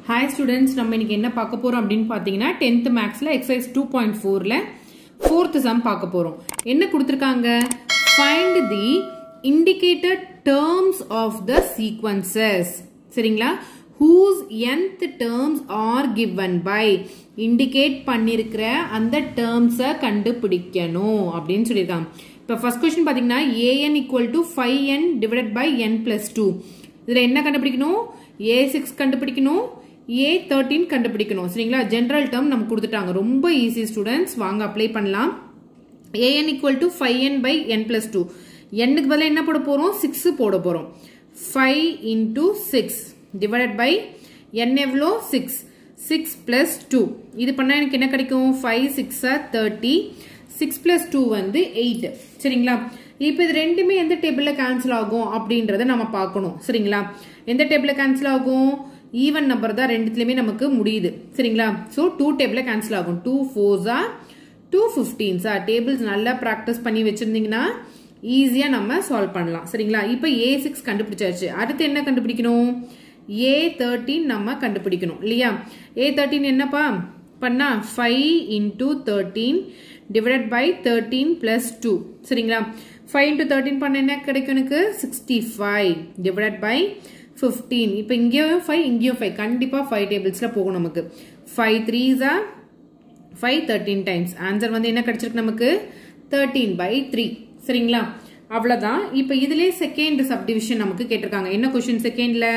hi students நம்ம இன்னைக்கு என்ன பார்க்க போறோம் அப்படின்னு பார்த்தீங்கன்னா டென்த் மேக்ஸ்ல எக்ஸசைஸ் டூ பாயிண்ட் ஃபோர்ல ஃபோர்த் சம் பார்க்க போறோம் என்ன கொடுத்துருக்காங்க find the indicated terms of the sequences சரிங்களா whose nth terms are given by indicate பண்ணிருக்கிற அந்த டேர்ம்ஸை கண்டுபிடிக்கணும் அப்படின்னு சொல்லியிருக்காங்க இப்போ ஃபர்ஸ்ட் கொஸ்டின் பார்த்தீங்கன்னா A N equal to five N divided by N plus two இதில் என்ன கண்டுபிடிக்கணும் ஏ சிக்ஸ் கண்டுபிடிக்கணும் ஏ தேர்ட்டீன் கண்டுபிடிக்கணும் சரிங்களா ஜென்ரல் டேர்ம் நம்ம கொடுத்துட்டாங்க ரொம்ப ஈஸி ஸ்டூடெண்ட்ஸ் வாங்க அப்ளை பண்ணலாம் A N equal to five N by N plus two எண்ணுக்கு பதிலாக என்ன போட போகிறோம் சிக்ஸ் போட போகிறோம் five into six divided by N எவ்வளோ சிக்ஸ் சிக்ஸ் பிளஸ் டூ இது பண்ணால் எனக்கு என்ன கிடைக்கும் ஃபைவ் சிக்ஸா தேர்ட்டி சிக்ஸ் பிளஸ் டூ வந்து எயிட் சரிங்களா இப்போ இது ரெண்டுமே எந்த டேபிளில் கேன்சல் ஆகும் அப்படின்றத நம்ம பார்க்கணும் சரிங்களா எந்த டேபிளில் கேன்சல் ஆகும் ஈவன் நம்பர் தான் ரெண்டுத்துலையுமே நமக்கு முடியுது சரிங்களா ஸோ டூ டேபிளில் கேன்சல் ஆகும் டூ ஃபோர்ஸா டூ ஃபிஃப்டீன்ஸா டேபிள்ஸ் நல்லா ப்ராக்டிஸ் பண்ணி வச்சிருந்தீங்கன்னா ஈஸியாக நம்ம சால்வ் பண்ணலாம் சரிங்களா இப்போ ஏ சிக்ஸ் கண்டுபிடிச்சாச்சு அடுத்து என்ன கண்டுபிடிக்கணும் ஏ தேர்ட்டீன் நம்ம கண்டுபிடிக்கணும் இல்லையா ஏ தேர்ட்டீன் என்னப்பா பண்ணா five into thirteen divided by thirteen plus two சரிங்களா ஃபைவ் இன்டூ தேர்ட்டீன் பண்ண என்ன கிடைக்கும் எனக்கு sixty five divided by fifteen இப்போ இங்கேயும் ஃபைவ் இங்கேயும் ஃபைவ் கண்டிப்பாக ஃபைவ் டேபிள்ஸில் போகும் நமக்கு ஃபைவ் த்ரீஸா ஃபைவ் தேர்ட்டீன் டைம்ஸ் ஆன்சர் வந்து என்ன கிடைச்சிருக்கு நமக்கு தேர்ட்டீன் பை த்ரீ சரிங்களா அவ்வளோதான் இப்போ இதுலேயே செகண்ட் சப்டிவிஷன் நமக்கு கேட்டிருக்காங்க என்ன கொஸ்டின் செகண்ட்ல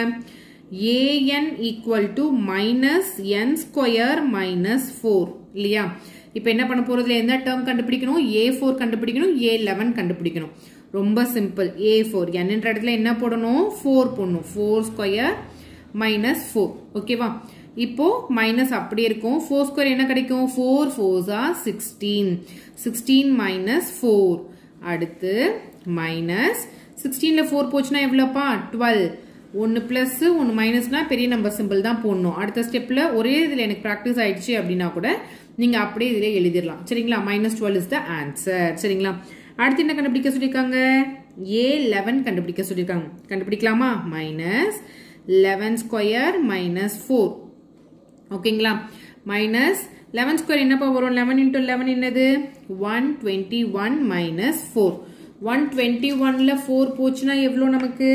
A N equal to minus N square minus four இல்லையா இப்போ என்ன பண்ண போறதுல எந்த டேர்ம் கண்டுபிடிக்கணும் ஏ ஃபோர் கண்டுபிடிக்கணும் ஏ லெவன் கண்டுபிடிக்கணும் ரொம்ப சிம்பிள் ஏ ஃபோர் என்னன்ற இடத்துல என்ன போடணும் ஃபோர் போடணும் ஃபோர் ஸ்கொயர் மைனஸ் ஃபோர் ஓகேவா இப்போ மைனஸ் அப்படி இருக்கும் ஃபோர் ஸ்கொயர் என்ன கிடைக்கும் ஃபோர் ஃபோர்ஸா சிக்ஸ்டீன் சிக்ஸ்டீன் மைனஸ் ஃபோர் அடுத்து மைனஸ் சிக்ஸ்டீன்ல ஃபோர் போச்சுன்னா எவ்வளோப்பா டுவெல் ஒன்று ப்ளஸ் ஒன்று மைனஸ்னா பெரிய நம்பர் சிம்பிள் தான் போடணும் அடுத்த ஸ்டெப்பில் ஒரே இதில் எனக்கு ப்ராக்டிஸ் ஆயிடுச்சு அப்படின்னா கூட நீங்கள் அப்படியே இதில் எழுதிடலாம் சரிங்களா minus twelve is the answer சரிங்களா அடுத்து என்ன கண்டுபிடிக்க சொல்லியிருக்காங்க ஏ லெவன் கண்டுபிடிக்க சொல்லியிருக்காங்க கண்டுபிடிக்கலாமா minus eleven square minus four ஓகேங்களா மைனஸ் லெவன் ஸ்கொயர் என்னப்பா வரும் லெவன் இன்டூ லெவன் என்னது one twenty one minus four one twenty ஒன்ல ஃபோர் போச்சுன்னா எவ்வளோ நமக்கு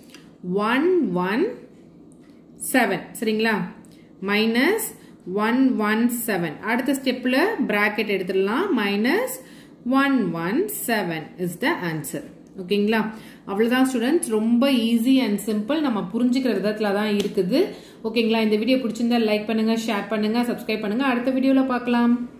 ஒன் ஒன் செவன் சரிங்களா மைனஸ் ஒன் ஒன் செவன் அடுத்த ஸ்டெப்பில் ப்ராக்கெட் எடுத்துடலாம் minus one one seven is the answer ஓகேங்களா அவ்வளோதான் ஸ்டூடெண்ட்ஸ் ரொம்ப ஈஸி அண்ட் சிம்பிள் நம்ம புரிஞ்சுக்கிற விதத்துல தான் இருக்குது ஓகேங்களா இந்த வீடியோ பிடிச்சிருந்தா லைக் பண்ணுங்க ஷேர் பண்ணுங்க சப்ஸ்கிரைப் பண்ணுங்க அடுத்த வீடியோவில் பார்க்கலாம்